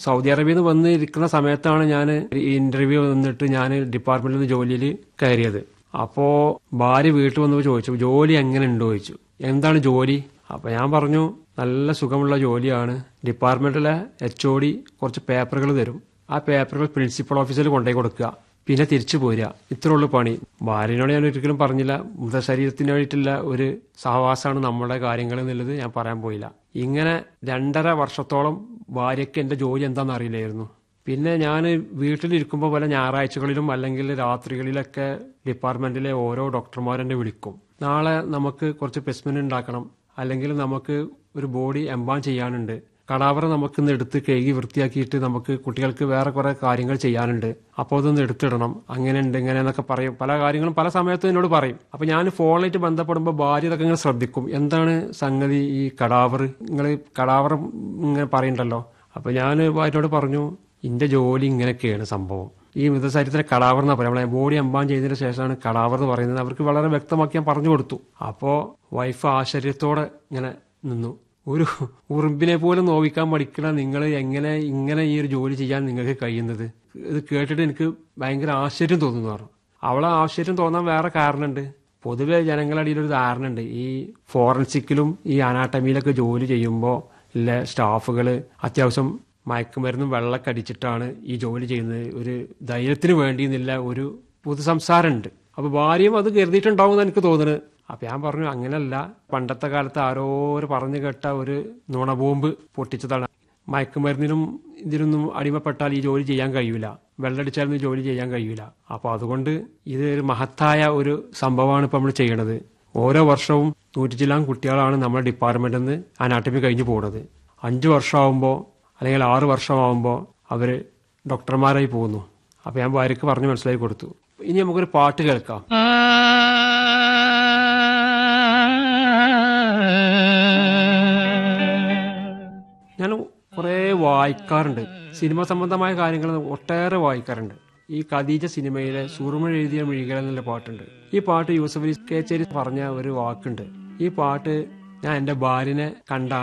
Saudi അറേബ്യയിൽ നിന്ന് വന്ന് ഇരിക്കുന്ന സമയത്താണ് ഞാൻ ഇന്റർവ്യൂ വന്നിട്ട് ഞാൻ ഡിപ്പാർട്ട്മെന്റിൽ നിന്ന് ജോലിയിൽ കയറിയത് അപ്പോ ഭാര്യ വീട്ടിൽ വന്നപ്പോൾ ചോദിച്ചു ജോലി എങ്ങനെ ഉണ്ടോ ചോദിച്ചു എന്താണ് ജോലി അപ്പൊ ഞാൻ പറഞ്ഞു നല്ല സുഖമുള്ള ജോലിയാണ് ഡിപ്പാർട്ട്മെന്റിലെ എച്ച് ഒ ഡി കുറച്ച് പേപ്പറുകൾ തരും ആ പേപ്പറുകൾ പ്രിൻസിപ്പൽ ഓഫീസിൽ കൊണ്ടുപോയി കൊടുക്കുക പിന്നെ തിരിച്ചു പോരുക ഇത്രയുള്ളൂ പണി ഭാര്യനോട് ഞാൻ ഒരിക്കലും പറഞ്ഞില്ല മൃതശരീരത്തിന് വേണ്ടിയിട്ടുള്ള ഒരു സഹവാസമാണ് നമ്മുടെ കാര്യങ്ങൾ എന്നുള്ളത് ഞാൻ പറയാൻ പോയില്ല ഇങ്ങനെ രണ്ടര വർഷത്തോളം ഭാര്യയ്ക്ക് എന്റെ ജോലി എന്താണെന്ന് അറിയില്ലായിരുന്നു പിന്നെ ഞാൻ വീട്ടിലിരിക്കുമ്പോൾ പല ഞായറാഴ്ചകളിലും അല്ലെങ്കിൽ രാത്രികളിലൊക്കെ ഡിപ്പാർട്ട്മെന്റിലെ ഓരോ ഡോക്ടർമാരെന്നെ വിളിക്കും നാളെ നമുക്ക് കുറച്ച് പെസ്മെന്റ് ഉണ്ടാക്കണം അല്ലെങ്കിൽ നമുക്ക് ഒരു ബോഡി എംബാം ചെയ്യാനുണ്ട് കടാവറ നമുക്ക് ഇന്ന് എടുത്ത് കഴുകി വൃത്തിയാക്കിയിട്ട് നമുക്ക് കുട്ടികൾക്ക് വേറെ കുറെ കാര്യങ്ങൾ ചെയ്യാനുണ്ട് അപ്പോൾ അതൊന്ന് എടുത്തിടണം അങ്ങനെ ഉണ്ട് ഇങ്ങനെ എന്നൊക്കെ പറയും പല കാര്യങ്ങളും പല സമയത്തും എന്നോട് പറയും അപ്പൊ ഞാൻ ഫോണിലായിട്ട് ബന്ധപ്പെടുമ്പോൾ ഭാര്യ ഇതൊക്കെ ഇങ്ങനെ ശ്രദ്ധിക്കും എന്താണ് സംഗതി ഈ കടാവർ നിങ്ങൾ കടാവർ ഇങ്ങനെ പറയണ്ടല്ലോ അപ്പൊ ഞാൻ ഭാര്യയോട് പറഞ്ഞു ഇന്റെ ജോലി ഇങ്ങനെയൊക്കെയാണ് സംഭവം ഈ മൃതശരീരത്തിലെ കടാവർ എന്നാ പറയാം നമ്മളെ ബോഡി അമ്പാൻ ചെയ്തതിന് ശേഷമാണ് കടാവർ എന്ന് പറയുന്നത് അവർക്ക് വളരെ വ്യക്തമാക്കി ഞാൻ പറഞ്ഞു കൊടുത്തു അപ്പോ വൈഫ് ആശ്ചര്യത്തോടെ ഇങ്ങനെ നിന്നു ഒരു ഉറുമ്പിനെ പോലും നോവിക്കാൻ പഠിക്കണ നിങ്ങൾ എങ്ങനെ ഇങ്ങനെ ഈ ഒരു ജോലി ചെയ്യാൻ നിങ്ങൾക്ക് കഴിയുന്നത് ഇത് കേട്ടിട്ട് എനിക്ക് ഭയങ്കര ആശ്ചര്യം തോന്നുന്നു പറഞ്ഞു അവളെ ആശ്ചര്യം തോന്നാൻ വേറെ കാരണമുണ്ട് പൊതുവെ ജനങ്ങളുടെ ഇടയിൽ ഒരു ധാരണ ഉണ്ട് ഈ ഫോറൻസിക്കിലും ഈ അനാട്ടമിയിലൊക്കെ ജോലി ചെയ്യുമ്പോൾ ഇല്ല സ്റ്റാഫുകൾ അത്യാവശ്യം മയക്കുമരുന്നും വെള്ളമൊക്കെ അടിച്ചിട്ടാണ് ഈ ജോലി ചെയ്യുന്നത് ഒരു ധൈര്യത്തിന് വേണ്ടിയെന്നില്ല ഒരു പൊതു സംസാരമുണ്ട് അപ്പൊ ഭാര്യയും അത് കരുതിയിട്ടുണ്ടാവും എന്ന് എനിക്ക് തോന്നുന്നത് അപ്പൊ ഞാൻ പറഞ്ഞു അങ്ങനല്ല പണ്ടത്തെ കാലത്ത് ആരോര് പറഞ്ഞു കേട്ട ഒരു നുണബോംബ് പൊട്ടിച്ചതാണ് മയക്കുമരുന്നിനും ഇതിനൊന്നും അടിമപ്പെട്ടാൽ ഈ ജോലി ചെയ്യാൻ കഴിയൂല വെള്ളടിച്ചാലൊന്നും ജോലി ചെയ്യാൻ കഴിയൂല അപ്പൊ അതുകൊണ്ട് ഇത് ഒരു മഹത്തായ ഒരു സംഭവമാണ് ഇപ്പൊ നമ്മൾ ചെയ്യണത് ഓരോ വർഷവും നൂറ്റി ചില്ലാൻ കുട്ടികളാണ് നമ്മുടെ ഡിപ്പാർട്ട്മെന്റിൽ നിന്ന് അനാട്ടമി കഴിഞ്ഞു പോകുന്നത് അഞ്ചു വർഷമാകുമ്പോൾ അല്ലെങ്കിൽ ആറ് വർഷമാകുമ്പോൾ അവര് ഡോക്ടർമാരായി പോകുന്നു അപ്പൊ ഞാൻ ഭാര്യക്ക് പറഞ്ഞു മനസ്സിലാക്കി കൊടുത്തു ഇനി നമുക്കൊരു പാട്ട് കേൾക്കാം ഞാൻ കുറെ വായിക്കാറുണ്ട് സിനിമ സംബന്ധമായ കാര്യങ്ങൾ ഒട്ടേറെ വായിക്കാറുണ്ട് ഈ ഖദീജ സിനിമയിലെ സുറുമ എഴുതിയ മിഴികൾ എന്നുള്ള പാട്ടുണ്ട് ഈ പാട്ട് യൂസഫ് അലി കേച്ചേരി പറഞ്ഞ ഒരു വാക്കുണ്ട് ഈ പാട്ട് ഞാൻ എന്റെ ഭാര്യനെ കണ്ട